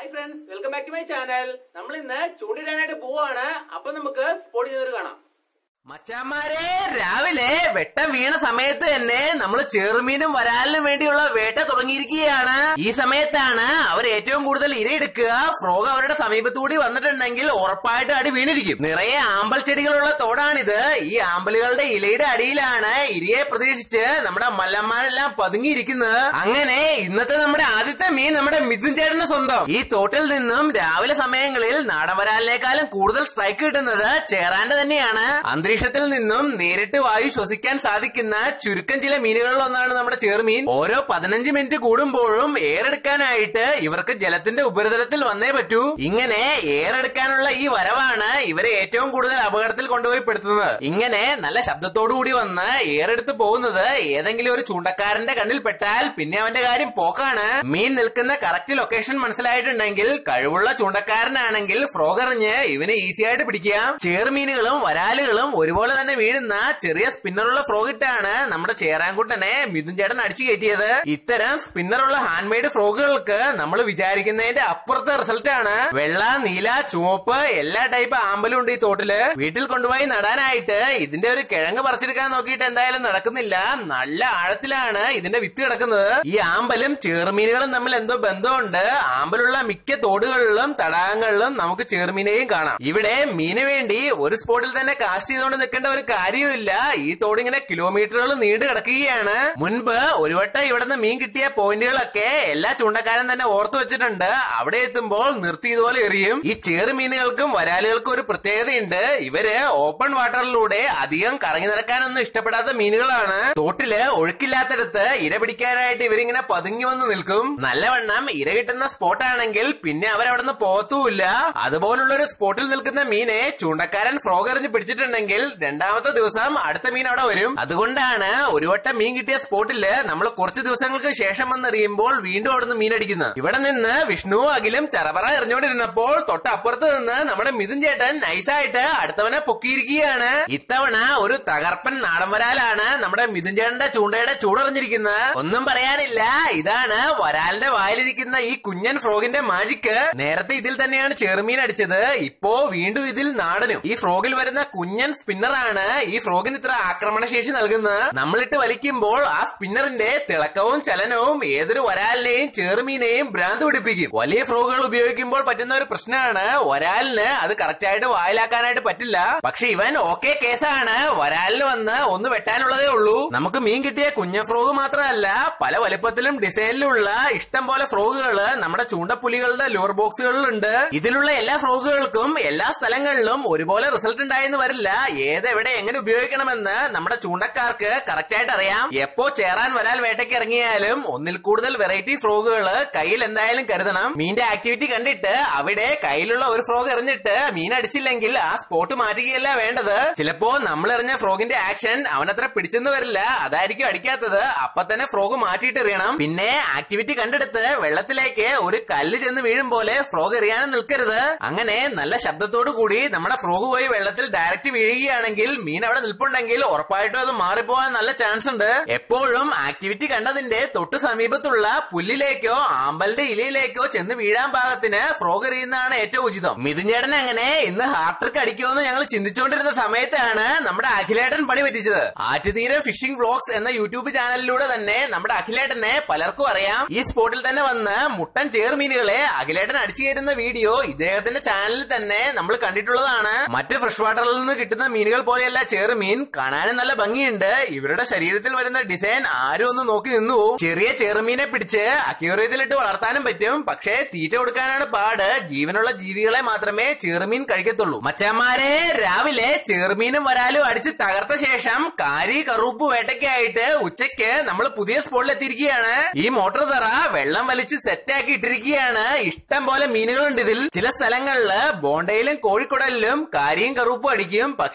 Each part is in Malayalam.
hi friends welcome back to my channel നമ്മൾ ഇന്ന് ചൂണ്ടിടാനായിട്ട് പോവാണ് അപ്പൊ നമുക്ക് സ്പോട്ട് ചെയ്തൊരു കാണാം മച്ചാമാരെ രാവിലെ വെട്ടം വീണ സമയത്ത് തന്നെ നമ്മൾ ചെറുമീനും വരാലിനും വേണ്ടിയുള്ള വേട്ട തുടങ്ങിയിരിക്കുകയാണ് ഈ സമയത്താണ് അവർ ഏറ്റവും കൂടുതൽ ഇരയെടുക്കുക ഫ്രോഗ് അവരുടെ സമീപത്തുകൂടി വന്നിട്ടുണ്ടെങ്കിൽ ഉറപ്പായിട്ട് അടി വീണിരിക്കും നിറയെ ആമ്പൽ ചെടികളുള്ള തോടാണിത് ഈ ആമ്പലുകളുടെ ഇലയുടെ അടിയിലാണ് ഇരയെ പ്രതീക്ഷിച്ച് നമ്മുടെ മല്ലന്മാരെല്ലാം പതുങ്ങിയിരിക്കുന്നത് അങ്ങനെ ഇന്നത്തെ നമ്മുടെ ആദ്യത്തെ മീൻ നമ്മുടെ മിഥുൻ ചേട്ടന് സ്വന്തം ഈ തോട്ടിൽ നിന്നും രാവിലെ സമയങ്ങളിൽ നാടൻ വരാലിനേക്കാളും കൂടുതൽ സ്ട്രൈക്ക് കിട്ടുന്നത് ചേറാന്റെ തന്നെയാണ് അന്തരീക്ഷത്തിൽ നിന്നും നേരിട്ട് വായു ശ്വസിക്കാൻ സാധിക്കുന്ന ചുരുക്കം ചില മീനുകളിൽ ഒന്നാണ് നമ്മുടെ ചെറുമീൻ ഓരോ പതിനഞ്ച് മിനിറ്റ് കൂടുമ്പോഴും ഏറെടുക്കാനായിട്ട് ഇവർക്ക് ജലത്തിന്റെ ഉപരിതലത്തിൽ വന്നേ പറ്റൂ ഇങ്ങനെ ഏറെടുക്കാനുള്ള ഈ വരവാണ് ഇവരെ ഏറ്റവും കൂടുതൽ അപകടത്തിൽ കൊണ്ടുപോയി പെടുത്തുന്നത് ഇങ്ങനെ നല്ല ശബ്ദത്തോടു കൂടി വന്ന് ഏറെടുത്ത് പോകുന്നത് ഏതെങ്കിലും ഒരു ചൂണ്ടക്കാരന്റെ കണ്ണിൽ പെട്ടാൽ പിന്നെ അവന്റെ കാര്യം പോക്കാണ് മീൻ നിൽക്കുന്ന കറക്റ്റ് ലൊക്കേഷൻ മനസ്സിലായിട്ടുണ്ടെങ്കിൽ കഴിവുള്ള ചൂണ്ടക്കാരനാണെങ്കിൽ ഫ്രോഗറിഞ്ഞ് ഇവനെ ഈസി ആയിട്ട് പിടിക്കാം ചേറുമീനുകളും വരാലുകളും ഒരുപോലെ തന്നെ വീഴുന്ന ചെറിയ സ്പിന്നറുള്ള ഫ്രോഗിട്ടാണ് നമ്മുടെ ചേരാൻകുട്ടനെ മിഥുൻ ചേട്ടൻ അടിച്ചു കയറ്റിയത് ഇത്തരം സ്പിന്നറുള്ള ഹാൻഡ് മെയ്ഡ് ഫ്രോഗുകൾക്ക് നമ്മൾ വിചാരിക്കുന്നതിന്റെ അപ്പുറത്തെ റിസൾട്ട് ആണ് വെള്ള നീല ചുവപ്പ് എല്ലാ ടൈപ്പ് ആമ്പലും ഉണ്ട് ഈ തോട്ടില് വീട്ടിൽ കൊണ്ടുപോയി നടാനായിട്ട് ഇതിന്റെ ഒരു കിഴങ്ങ് പറിച്ചെടുക്കാൻ നോക്കിയിട്ട് എന്തായാലും നടക്കുന്നില്ല നല്ല ആഴത്തിലാണ് ഇതിന്റെ വിത്ത് കിടക്കുന്നത് ഈ ആമ്പലും ചെറുമീനുകളും തമ്മിൽ എന്തോ ബന്ധമുണ്ട് ആമ്പലുള്ള മിക്ക തോടുകളിലും തടാകങ്ങളിലും നമുക്ക് ചെറുമീനെയും കാണാം ഇവിടെ മീന് വേണ്ടി ഒരു സ്പോട്ടിൽ തന്നെ കാസ്റ്റ് ചെയ്തുകൊണ്ട് നിൽക്കേണ്ട ഒരു കാര്യമില്ല ഈ തോടിങ്ങനെ കിലോമീറ്ററുകൾ നീണ്ടു കിടക്കുകയാണ് മുൻപ് ഒരു വട്ടം ഇവിടെ നിന്ന് മീൻ കിട്ടിയ പോയിന്റുകളൊക്കെ എല്ലാ ചൂണ്ടക്കാരും തന്നെ ഓർത്തു വെച്ചിട്ടുണ്ട് അവിടെ എത്തുമ്പോൾ നിർത്തി ഇതുപോലെ എറിയും ഈ ചെറുമീനുകൾക്കും വരാലുകൾക്കും ഒരു പ്രത്യേകതയുണ്ട് ഇവര് ഓപ്പൺ വാട്ടറിലൂടെ അധികം കറങ്ങി നടക്കാനൊന്നും ഇഷ്ടപ്പെടാത്ത മീനുകളാണ് തോട്ടില് ഒഴുക്കില്ലാത്തടത്ത് ഇര പിടിക്കാനായിട്ട് ഇവരിങ്ങനെ പതുങ്ങി വന്ന് നിൽക്കും നല്ലവണ്ണം ഇര കിട്ടുന്ന സ്പോട്ടാണെങ്കിൽ പിന്നെ അവരവിടുന്ന് പോകത്തുമില്ല അതുപോലുള്ള ഒരു സ്പോട്ടിൽ നിൽക്കുന്ന മീനെ ചൂണ്ടക്കാരൻ ഫ്രോഗ് എറിഞ്ഞ് പിടിച്ചിട്ടുണ്ടെങ്കിൽ രണ്ടാമത്തെ ദിവസം അടുത്ത മീൻ അവിടെ വരും അതുകൊണ്ടാണ് ഒരു വട്ടം മീൻ കിട്ടിയ സ്പോട്ടില് നമ്മൾ കുറച്ച് ദിവസങ്ങൾക്ക് ശേഷം വന്നെറിയുമ്പോൾ വീണ്ടും അവിടുന്ന് മീൻ അടിക്കുന്നത് ഇവിടെ നിന്ന് വിഷ്ണു അഖിലും ചറപറ എറിഞ്ഞുകൊണ്ടിരുന്നപ്പോൾ തൊട്ടപ്പുറത്ത് നിന്ന് നമ്മുടെ മിഥുൻ ചേട്ടൻ നൈസായിട്ട് അടുത്തവനെ പൊക്കിയിരിക്കുകയാണ് ഇത്തവണ ഒരു തകർപ്പൻ നാടൻ വരാലാണ് നമ്മുടെ മിഥുൻ ചേട്ടന്റെ ചൂണ്ടയുടെ ചൂടറിഞ്ഞിരിക്കുന്നത് ഒന്നും പറയാനില്ല ഇതാണ് വരാലിന്റെ വായിലിരിക്കുന്ന ഈ കുഞ്ഞൻ ഫ്രോഗിന്റെ മാജിക്ക് നേരത്തെ ഇതിൽ തന്നെയാണ് ചെറുമീൻ അടിച്ചത് ഇപ്പോ വീണ്ടും ഇതിൽ നാടനും ഈ ഫ്രോഗിൽ വരുന്ന കുഞ്ഞൻ സ്പിന്നറാണ് ഈ ഫ്രോഗിന് ഇത്ര ആക്രമണശേഷി നൽകുന്നത് നമ്മളിട്ട് വലിക്കുമ്പോൾ ആ സ്പിന്നറിന്റെ തിളക്കവും ചലനവും ഏതൊരു വരാലിനെയും ചെറുമീനെയും ഭ്രാന്ത് പിടിപ്പിക്കും വലിയ ഫ്രോഗുകൾ ഉപയോഗിക്കുമ്പോൾ പറ്റുന്ന ഒരു പ്രശ്നമാണ് വരാലിന് അത് കറക്റ്റ് ആയിട്ട് വായിലാക്കാനായിട്ട് പറ്റില്ല പക്ഷെ ഇവൻ ഓക്കെ കേസാണ് വരാലിന് വന്ന് ഒന്ന് വെട്ടാനുള്ളതേ ഉള്ളൂ നമുക്ക് മീൻ കിട്ടിയ കുഞ്ഞ ഫ്രോഗ് മാത്രമല്ല പല വലുപ്പത്തിലും ഡിസൈനിലുള്ള ഇഷ്ടം പോലെ ഫ്രോഗുകള് നമ്മുടെ ചൂണ്ടപ്പുലികളുടെ ലോർ ബോക്സുകളിലുണ്ട് ഇതിലുള്ള എല്ലാ ഫ്രോഗുകൾക്കും എല്ലാ സ്ഥലങ്ങളിലും ഒരുപോലെ റിസൾട്ട് ഉണ്ടായെന്ന് വരില്ല ഏതെവിടെ എങ്ങനെ ഉപയോഗിക്കണമെന്ന് നമ്മുടെ ചൂണ്ടക്കാർക്ക് കറക്റ്റ് ആയിട്ട് അറിയാം എപ്പോ ചേറാൻ വരാൽ വേട്ടയ്ക്ക് ഇറങ്ങിയാലും ഒന്നിൽ കൂടുതൽ വെറൈറ്റി ഫ്രോഗുകൾ കയ്യിൽ എന്തായാലും കരുതണം മീന്റെ ആക്ടിവിറ്റി കണ്ടിട്ട് അവിടെ കയ്യിലുള്ള ഒരു ഫ്രോഗ് എറിഞ്ഞിട്ട് മീൻ അടിച്ചില്ലെങ്കിൽ ആ സ്പോട്ട് മാറ്റുകയല്ല വേണ്ടത് ചിലപ്പോ നമ്മൾ എറിഞ്ഞ ഫ്രോഗിന്റെ ആക്ഷൻ അവനത്ര പിടിച്ചെന്ന് വരില്ല അതായിരിക്കും അടിക്കാത്തത് അപ്പൊ തന്നെ ഫ്രോഗ് മാറ്റിയിട്ട് എറിയണം പിന്നെ ആക്ടിവിറ്റി കണ്ടെടുത്ത് വെള്ളത്തിലേക്ക് ഒരു കല്ല് ചെന്ന് വീഴും പോലെ ഫ്രോഗ് എറിയാനും നിൽക്കരുത് അങ്ങനെ നല്ല ശബ്ദത്തോടു കൂടി നമ്മുടെ ഫ്രോഗ് പോയി വെള്ളത്തിൽ ഡയറക്റ്റ് വീഴുകയാണെങ്കിൽ മീൻ അവിടെ നിൽപ്പുണ്ടെങ്കിൽ ഉറപ്പായിട്ടും അത് മാറിപ്പോവാൻ നല്ല ചാൻസ് ഉണ്ട് എപ്പോഴും ആക്ടിവിറ്റി കണ്ടതിന്റെ തൊട്ടു സമീപത്തുള്ള പുല്ലിലേക്കോ ആമ്പലിന്റെ ഇലയിലേക്കോ ചെന്ന് വീഴാൻ പാകത്തിന് ഫ്രോഗ് എറിയുന്നതാണ് ഏറ്റവും ഉചിതം മിഥുൻചേട്ടൻ അങ്ങനെ ഇന്ന് ഹാർട്രിക്ക് അടിക്കുമെന്ന് ഞങ്ങൾ ചിന്തിച്ചുകൊണ്ടിരുന്ന സമയത്താണ് നമ്മുടെ അഖിലേട്ടൻ പണി പറ്റിച്ചത് ആറ്റുതീരം ഫിഷിംഗ് വ്ലോഗ്സ് എന്ന യൂട്യൂബ് ചാനലിലൂടെ തന്നെ നമ്മുടെ അഖിലേട്ടനെ പലർക്കും അറിയാം ഈ സ്പോട്ടിൽ തന്നെ വന്ന് മുട്ടൻ ചേർമീനുകളെ അഖിലേട്ടൻ അടിച്ചു കയറ്റുന്ന വീഡിയോ ഇദ്ദേഹത്തിന്റെ ചാനലിൽ തന്നെ നമ്മൾ കണ്ടിട്ടുള്ളതാണ് മറ്റ് ഫ്രഷ് വാട്ടറിൽ നിന്ന് കിട്ടുന്ന മീനുകൾ പോലെയല്ല ചെറുമീൻ കാണാനും നല്ല ഭംഗിയുണ്ട് ഇവരുടെ ശരീരത്തിൽ വരുന്ന ഡിസൈൻ ആരും ഒന്ന് നോക്കി നിന്നു പോകും ചെറിയ ചെറുമീനെ പിടിച്ച് അക്യൂറിയത്തിലിട്ട് വളർത്താനും പറ്റും പക്ഷേ തീറ്റ കൊടുക്കാനാണ് പാട് ജീവനുള്ള ജീവികളെ മാത്രമേ ചെറുമീൻ കഴിക്കത്തുള്ളൂ മച്ചന്മാരെ രാവിലെ ചെറുമീനും വരാലും അടിച്ച് തകർത്ത ശേഷം കാരി കറുപ്പ് വേട്ടയ്ക്കായിട്ട് ഉച്ചയ്ക്ക് നമ്മൾ പുതിയ സ്പോട്ടിൽ എത്തിയിരിക്കുകയാണ് ഈ മോട്ടോർ തറ വെള്ളം വലിച്ച് സെറ്റാക്കി ഇട്ടിരിക്കുകയാണ് ഇഷ്ടം പോലെ മീനുകളുണ്ട് ഇതിൽ ചില സ്ഥലങ്ങളില് ബോണ്ടയിലും കോഴിക്കോടലിലും കാരിയും കറുപ്പും അടിക്കും പക്ഷെ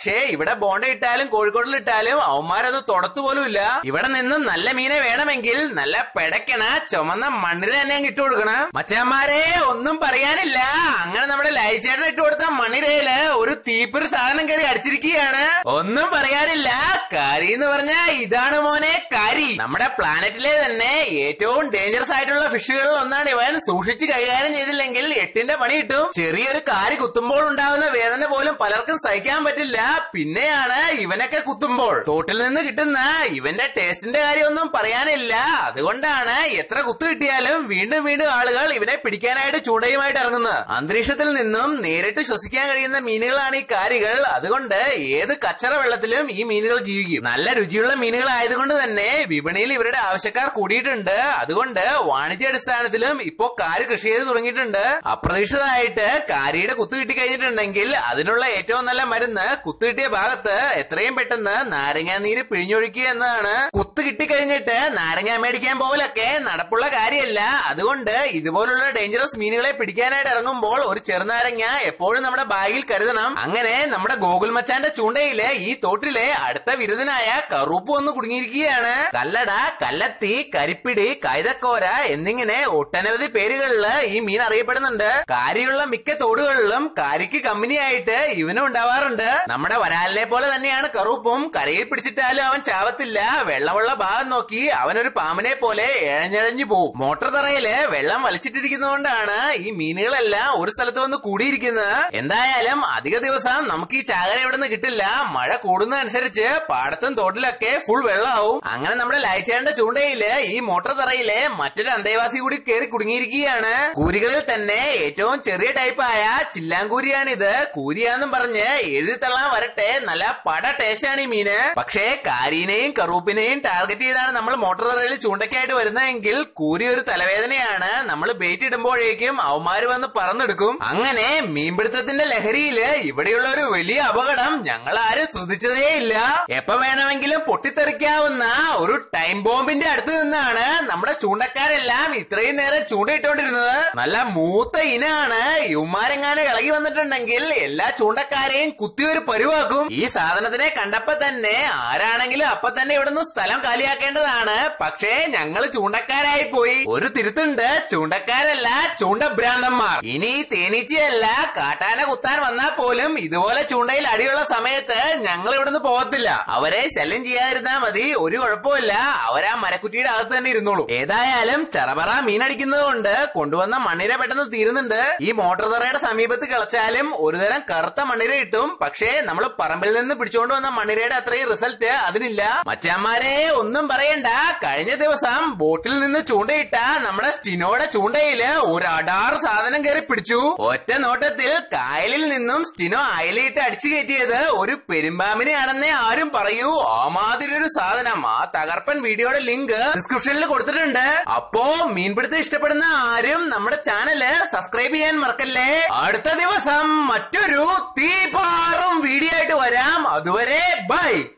പക്ഷേ ഇവിടെ ബോണ്ട ഇട്ടാലും കോഴിക്കോട്ടിൽ ഇട്ടാലും അവന്മാരത് തുടത്തു പോലും ഇല്ല ഇവിടെ നിന്നും നല്ല മീനെ വേണമെങ്കിൽ നല്ല പെടക്കണ ചുമന്ന മണ്ണിന് തന്നെ അങ്ങ് ഇട്ട് കൊടുക്കണം മച്ചന്മാരെ ഒന്നും പറയാനില്ല അങ്ങനെ നമ്മുടെ ലൈച്ചേട്ടൻ ഇട്ട് കൊടുത്ത മണ്ണിരയില് ഒരു തീപ്പൊരു സാധനം കയറി അടിച്ചിരിക്കുകയാണ് ഒന്നും പറയാനില്ല കാരി എന്ന് പറഞ്ഞാ ഇതാണ് മോനെ കാരി നമ്മുടെ പ്ലാനറ്റിലെ തന്നെ ഏറ്റവും ഡേഞ്ചറസ് ആയിട്ടുള്ള ഫിഷുകളിൽ ഒന്നാണ് ഇവൻ സൂക്ഷിച്ച് കൈകാര്യം ചെയ്തില്ലെങ്കിൽ എട്ടിന്റെ പണി കിട്ടും ചെറിയൊരു കാരി കുത്തുമ്പോൾ ഉണ്ടാകുന്ന വേദന പോലും പലർക്കും സഹിക്കാൻ പറ്റില്ല പിന്നെയാണ് ഇവനൊക്കെ കുത്തുമ്പോൾ തോട്ടിൽ നിന്ന് കിട്ടുന്ന ഇവന്റെ ടേസ്റ്റിന്റെ കാര്യമൊന്നും പറയാനില്ല അതുകൊണ്ടാണ് എത്ര കുത്തു കിട്ടിയാലും വീണ്ടും വീണ്ടും ആളുകൾ ഇവനെ പിടിക്കാനായിട്ട് ചൂണ്ടയുമായിട്ട് ഇറങ്ങുന്നത് അന്തരീക്ഷത്തിൽ നിന്നും നേരിട്ട് ശ്വസിക്കാൻ കഴിയുന്ന മീനുകളാണ് ഈ കാരികൾ അതുകൊണ്ട് ഏത് കച്ചറ വെള്ളത്തിലും ഈ മീനുകൾ ജീവിക്കും നല്ല രുചിയുള്ള മീനുകൾ ആയതുകൊണ്ട് തന്നെ വിപണിയിൽ ഇവരുടെ ആവശ്യക്കാർ കൂടിയിട്ടുണ്ട് അതുകൊണ്ട് വാണിജ്യ അടിസ്ഥാനത്തിലും ഇപ്പോ കാര് കൃഷി ചെയ്ത് തുടങ്ങിയിട്ടുണ്ട് അപ്രതീക്ഷിതമായിട്ട് കാരിയുടെ കുത്തു കിട്ടി കഴിഞ്ഞിട്ടുണ്ടെങ്കിൽ അതിനുള്ള ഏറ്റവും നല്ല മരുന്ന് കുത്തു കിട്ടിയ ഭാഗത്ത് എത്രയും പെട്ടെന്ന് നാരങ്ങാ നീര് പിഴിഞ്ഞൊഴിക്കുക എന്നതാണ് കുത്ത് കിട്ടിക്കഴിഞ്ഞിട്ട് നാരങ്ങ മേടിക്കാൻ പോലൊക്കെ നടപ്പുള്ള കാര്യമല്ല അതുകൊണ്ട് ഇതുപോലുള്ള ഡേഞ്ചറസ് മീനുകളെ പിടിക്കാനായിട്ട് ഇറങ്ങുമ്പോൾ ഒരു ചെറുനാരങ്ങ എപ്പോഴും നമ്മുടെ ബാഗിൽ കരുതണം അങ്ങനെ നമ്മുടെ ഗോകുൽ മച്ചാന്റെ ചൂണ്ടയില് ഈ തോട്ടിലെ അടുത്ത വിരുദ്ധനായ കറുപ്പ് വന്ന് കുടുങ്ങിയിരിക്കുകയാണ് കല്ലട കല്ലത്തി കരിപ്പിടി കൈതക്കോര എന്നിങ്ങനെ ഒട്ടനവധി പേരുകളില് ഈ മീൻ അറിയപ്പെടുന്നുണ്ട് കാരിയുള്ള മിക്ക തോടുകളിലും കാരിക്ക് കമ്പനിയായിട്ട് ഇവനും ഉണ്ടാവാറുണ്ട് നമ്മുടെ വരാലിനെ പോലെ തന്നെയാണ് കറുപ്പും കരയിൽ പിടിച്ചിട്ടാലും അവൻ ചാവത്തില്ല വെള്ളമുള്ള ഭാഗം നോക്കി അവനൊരു പാമ്പിനെ പോലെ ഇഴഞ്ഞഴഞ്ഞു പോവും മോട്ടോർ തറയില് വെള്ളം വലിച്ചിട്ടിരിക്കുന്നതുകൊണ്ടാണ് ഈ മീനുകളെല്ലാം ഒരു സ്ഥലത്ത് വന്ന് കൂടിയിരിക്കുന്നത് എന്തായാലും അധിക ദിവസം നമുക്ക് ഈ ചാകര ഇവിടെ നിന്ന് കിട്ടില്ല മഴ കൂടുന്നതനുസരിച്ച് പാടത്തും തോട്ടിലൊക്കെ ഫുൾ വെള്ളമാവും അങ്ങനെ നമ്മുടെ ലൈച്ചേണ്ട ചൂണ്ടയില് ഈ മോട്ടോർ തറയിലെ മറ്റൊരു അന്തേവാസി കൂടി കയറി കുടുങ്ങിയിരിക്കുകയാണ് കൂരികളിൽ തന്നെ ഏറ്റവും ചെറിയ ടൈപ്പായ ചില്ലാങ്കൂരിയാണിത് കൂരിയാന്നും പറഞ്ഞ് എഴുതി തള്ളാൻ വരട്ടെ നല്ല പട ടേസ്റ്റാണ് ഈ മീന് പക്ഷേ കാരീനെയും കറൂപ്പിനെയും ടാർഗറ്റ് ചെയ്താണ് നമ്മൾ മോട്ടോർ തറയിൽ ചൂണ്ടയ്ക്കായിട്ട് വരുന്നതെങ്കിൽ കൂരി ഒരു തലവേദനയാണ് നമ്മൾ ബേറ്റ് ഇടുമ്പോഴേക്കും അവന്മാര് വന്ന് പറന്നെടുക്കും അങ്ങനെ മീൻപിടുത്തത്തിന്റെ ലഹരിയില് ഇവിടെയുള്ള ഒരു വലിയ അപകടം ഞങ്ങൾ ആരും ശ്രദ്ധിച്ചതേ ഇല്ല എപ്പോ വേണമെങ്കിലും പൊട്ടിത്തെറിക്കാവുന്ന ഒരു ടൈം ബോംബിന്റെ അടുത്ത് നിന്നാണ് നമ്മുടെ ചൂണ്ടക്കാരെല്ലാം ഇത്രയും നേരം ചൂണ്ടയിട്ടുകൊണ്ടിരുന്നത് നല്ല മൂത്ത ഇനാണ് ഇവന്മാരെങ്ങാനും ഇളകി വന്നിട്ടുണ്ടെങ്കിൽ എല്ലാ ചൂണ്ടക്കാരെയും കുത്തി ഒരു പരുവാക്കും ഈ സാധനത്തിനെ കണ്ടപ്പോ തന്നെ ആരാണെങ്കിലും അപ്പൊ തന്നെ ഇവിടുന്ന് സ്ഥലം കാലിയാക്കേണ്ടതാണ് പക്ഷേ ഞങ്ങൾ ചൂണ്ടക്കാരായി പോയി ഒരു തിരുത്തുണ്ട് ചൂണ്ടക്കാരല്ല ചൂണ്ടഭ്രാന്തന്മാർ ഇനി ഈ തേനീച്ചയല്ല കാട്ടാന കുത്താൻ വന്നാൽ പോലും ഇതുപോലെ ചൂണ്ടയിൽ അടിയുള്ള സമയത്ത് ഞങ്ങൾ ഇവിടുന്ന് പോകത്തില്ല അവരെ ശല്യം ചെയ്യാതിരുന്നാ മതി ഒരു കുഴപ്പമില്ല അവരാ മരക്കുറ്റിയുടെ അകത്ത് തന്നെ ഇരുന്നോളൂ ഏതായാലും ചെറപറ മീനടിക്കുന്നത് കൊണ്ട് കൊണ്ടുവന്ന മണ്ണിര പെട്ടെന്ന് തീരുന്നുണ്ട് ഈ മോട്ടോർ തറയുടെ സമീപത്ത് കിളച്ചാലും ഒരുതരം കറുത്ത മണ്ണിര കിട്ടും പക്ഷേ നമ്മൾ പറമ്പിൽ നിന്ന് പിടിച്ചുകൊണ്ട് വന്ന മണ്ണിരയുടെ അത്രയും റിസൾട്ട് അതിനില്ല മച്ചാന്മാരെ ഒന്നും പറയണ്ട കഴിഞ്ഞ ദിവസം ബോട്ടിൽ നിന്ന് ചൂണ്ടയിട്ട നമ്മുടെ സ്റ്റിനോയുടെ ചൂണ്ടയില് ഒരു അടാറ് സാധനം കയറി പിടിച്ചു ഒറ്റ നോട്ടത്തിൽ കായലിൽ നിന്നും സ്റ്റിനോ അയലിട്ട് അടിച്ചു കയറ്റിയത് ഒരു പെരുമ്പാമ്പിനെയാണെന്നേ ആരും പറയൂ ആ മാതിരി ഒരു സാധനം ആ തകർപ്പൻ വീഡിയോയുടെ ലിങ്ക് ഡിസ്ക്രിപ്ഷനിൽ കൊടുത്തിട്ടുണ്ട് അപ്പോ മീൻപിടുത്തം ഇഷ്ടപ്പെടുന്ന ആരും നമ്മുടെ ചാനല് സബ്സ്ക്രൈബ് ചെയ്യാൻ മറക്കല്ലേ അടുത്ത ദിവസം മറ്റൊരു തീപാറും വീഡിയോ ആയിട്ട് വരാം അതുവരെ ബൈ